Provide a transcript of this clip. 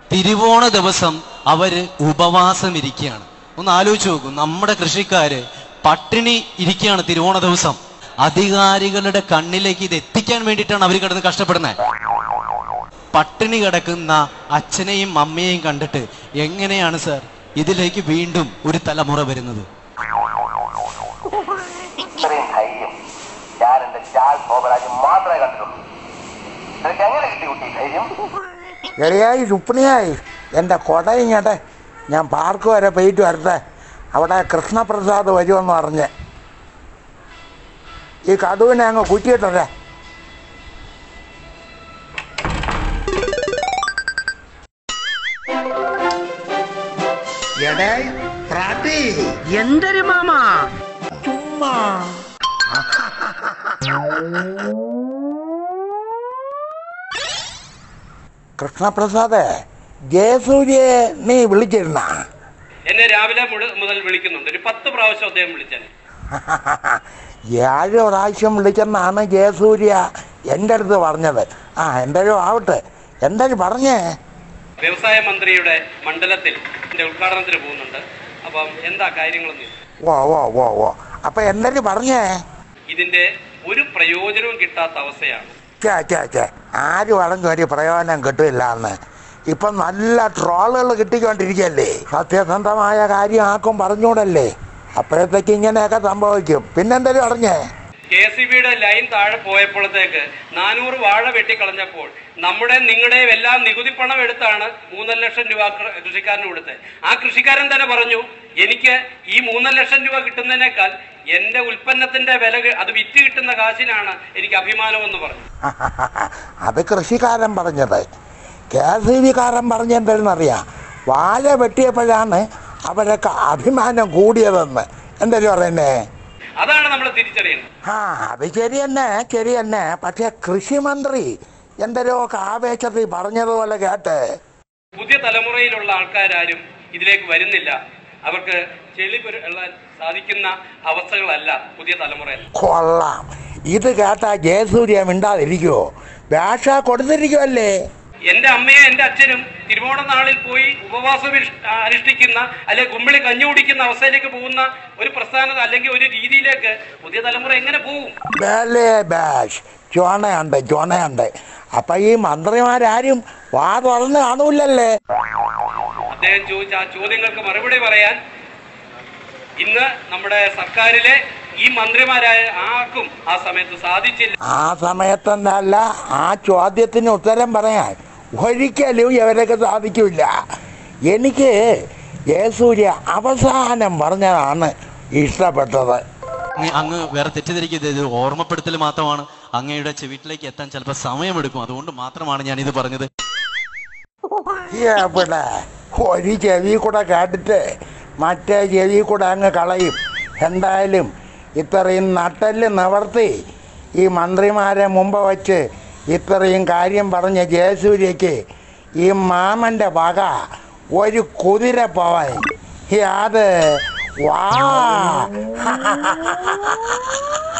തിരുവോണ ദിവസം അവര് ഉപവാസം ഇരിക്കുകയാണ് ഒന്ന് ആലോചിച്ച് നോക്കൂ നമ്മുടെ കൃഷിക്കാര് പട്ടിണി ഇരിക്കുകയാണ് തിരുവോണ ദിവസം അധികാരികളുടെ കണ്ണിലേക്ക് ഇത് എത്തിക്കാൻ വേണ്ടിയിട്ടാണ് അവർ കിടന്ന് കഷ്ടപ്പെടുന്നത് പട്ടിണി കിടക്കുന്ന അച്ഛനെയും അമ്മയെയും കണ്ടിട്ട് എങ്ങനെയാണ് സർ ഇതിലേക്ക് വീണ്ടും ഒരു തലമുറ വരുന്നത് ഇത്രയും ധൈര്യം ഞാൻ എന്റെ ചാൽ ശോഭരാജ് മാത്രമേ കണ്ടിട്ടുള്ളൂ നിനക്ക് എങ്ങനെ കിട്ടി കുട്ടി ഈ ധൈര്യം എളിയായി രുക്മിണിയായി എൻ്റെ കൊടയിങ്ങട്ടെ ഞാൻ പാർക്ക് വരെ പോയിട്ട് വരട്ടെ അവിടെ കൃഷ്ണപ്രസാദ് വരുമെന്ന് പറഞ്ഞ് ഈ കടുവിനെ അങ്ങ് കുറ്റിയിട്ടേ എടേ പ്രാട്ടി എന്തൊരു മാമാ ചുമ്മാ കൃഷ്ണപ്രസാദേ ജയസൂര്യയെ നീ വിളിച്ചിരുന്ന എന്നെ രാവിലെ മുഴ- മുതൽ വിളിക്കുന്നുണ്ട് ഒരു പത്ത് പ്രാവശ്യം അദ്ദേഹം വിളിച്ചാൽ ഏഴ് പ്രാവശ്യം വിളിച്ചെന്നാണ് ജയസൂര്യ എൻ്റെ അടുത്ത് പറഞ്ഞത് ആ എന്തായാലും ആവട്ടെ എന്തായാലും പറഞ്ഞേ വ്യവസായ മന്ത്രിയുടെ മണ്ഡലത്തിൽ എന്റെ ഉദ്ഘാടനത്തിന് പോകുന്നുണ്ട് അപ്പം എന്താ കാര്യങ്ങളെന്ന് ഓ ഓ ഓ ഓ അപ്പൊ എന്തായാലും പറഞ്ഞേ ഇതിന്റെ ഒരു പ്രയോജനവും കിട്ടാത്ത അവസ്ഥയാണ് ചേ ചേ ചേ ആര് പറഞ്ഞു ഒരു പ്രയോജനം കിട്ടില്ല എന്ന് ഇപ്പം നല്ല ട്രോളുകൾ കിട്ടിക്കൊണ്ടിരിക്കല്ലേ സത്യസന്ധമായ കാര്യം ആക്കും പറഞ്ഞൂടല്ലേ അപ്പോഴത്തേക്ക് ഇങ്ങനെയൊക്കെ സംഭവിക്കും പിന്നെന്തായാലും അറിഞ്ഞേ കെ സി ബിയുടെ ലൈൻ താഴെ പോയപ്പോഴത്തേക്ക് നാനൂറ് വാഴ വെട്ടിക്കളഞ്ഞപ്പോൾ നമ്മുടെ നിങ്ങളുടെയും എല്ലാം നികുതി പണം എടുത്താണ് മൂന്നര ലക്ഷം രൂപ കൃ- കൃഷിക്കാരന് കൊടുത്തത് ആ കൃഷിക്കാരൻ തന്നെ പറഞ്ഞു എനിക്ക് ഈ മൂന്നര ലക്ഷം രൂപ കിട്ടുന്നതിനേക്കാൾ എന്റെ ഉൽപ്പന്നത്തിന്റെ വില കി- അത് വിറ്റ് കിട്ടുന്ന കാശിനാണ് എനിക്ക് അഭിമാനമെന്ന് പറഞ്ഞു അത് കൃഷിക്കാരൻ പറഞ്ഞത് കെ സി ബിക്കാരൻ പറഞ്ഞെന്തെന്നറിയാം വാഴ വെട്ടിയപ്പോഴാണ് അവരൊക്കെ അഭിമാനം കൂടിയതെന്ന് എന്തായാലും പറയുന്നേ അതാണ് നമ്മൾ തിരിച്ചറിയുന്നത് ആ അത് ശരി തന്നെ ശരി തന്നെ പക്ഷെ കൃഷിമന്ത്രി എന്തരോ ഒക്കെ ആവേശത്തിൽ പറഞ്ഞതുപോലെ കേട്ട് പുതിയ തലമുറയിലുള്ള ആൾക്കാരും ഇതിലേക്ക് വരുന്നില്ല അവർക്ക് ചെളി പുരളാൻ സാധിക്കുന്ന അവസ്ഥകളല്ല പുതിയ തലമുറയിൽ കൊള്ളാം ഇത് കേട്ടാ ജയസൂര്യ മിണ്ടാതിരിക്കുവോ ഭാഷ കൊടുത്തിരിക്കുവല്ലേ എന്റെ അമ്മയും എന്റെ അച്ഛനും തിരുവോണ നാളിൽ പോയി ഉപവാസം ഇഷ്- ആ, അനുഷ്ഠിക്കുന്ന അല്ലെങ്കിൽ കുമ്പിളി കഞ്ഞി കുടിക്കുന്ന അവസ്ഥയിലേക്ക് പോകുന്ന ഒരു പ്രസ്ഥാനത അല്ലെങ്കിൽ ഒരു രീതിയിലേക്ക് പുതിയ തലമുറ എങ്ങനെ പോകും ബേലേ ബാഷ് ചുണയുണ്ട് ചുണയുണ്ട് അപ്പൊ ഈ മന്ത്രിമാരാരും വാ തുറന്ന് കാണൂലല്ലേ അദ്ദേഹം ചോദിച്ച ആ ചോദ്യങ്ങൾക്ക് മറുപടി പറയാൻ ഇന്ന് നമ്മുടെ സർക്കാരിലെ ഈ മന്ത്രിമാരായ ആർക്കും ആ സമയത്ത് സാധിച്ചില്ല ആ സമയത്തെന്നല്ല ആ ചോദ്യത്തിന് ഉത്തരം പറയാൻ ഒരിക്കലും ഇവരൊക്കെ സാധിക്കില്ല എനിക്ക് ജയസൂര്യ അവസാനം പറഞ്ഞതാണ് ഇഷ്ടപ്പെട്ടത് അങ്ങ് അങ്ങ് വേറെ തെറ്റിദ്ധരിക്കരുത് ഇത് ഓർമ്മപ്പെടുത്തൽ മാത്രമാണ് അങ്ങയുടെ ചെവിട്ടിലേക്ക് എത്താൻ ചിലപ്പോൾ സമയമെടുക്കും അതുകൊണ്ട് മാത്രമാണ് ഞാൻ ഇത് പറഞ്ഞത് എവിടെ ഒരു ചെവി കൂടെ കേട്ടിട്ട് മറ്റേ ചെവി കൂടെ അങ്ങ് കളയും എന്തായാലും ഇത്രയും നട്ടല് നിവർത്തി ഈ മന്ത്രിമാരെ മുമ്പ് വച്ച് ഇത്രയും കാര്യം പറഞ്ഞ ജയസൂര്യക്ക് ഈ മാമൻ്റെ വക ഒരു കുതിര പോവാൻ അത് വാ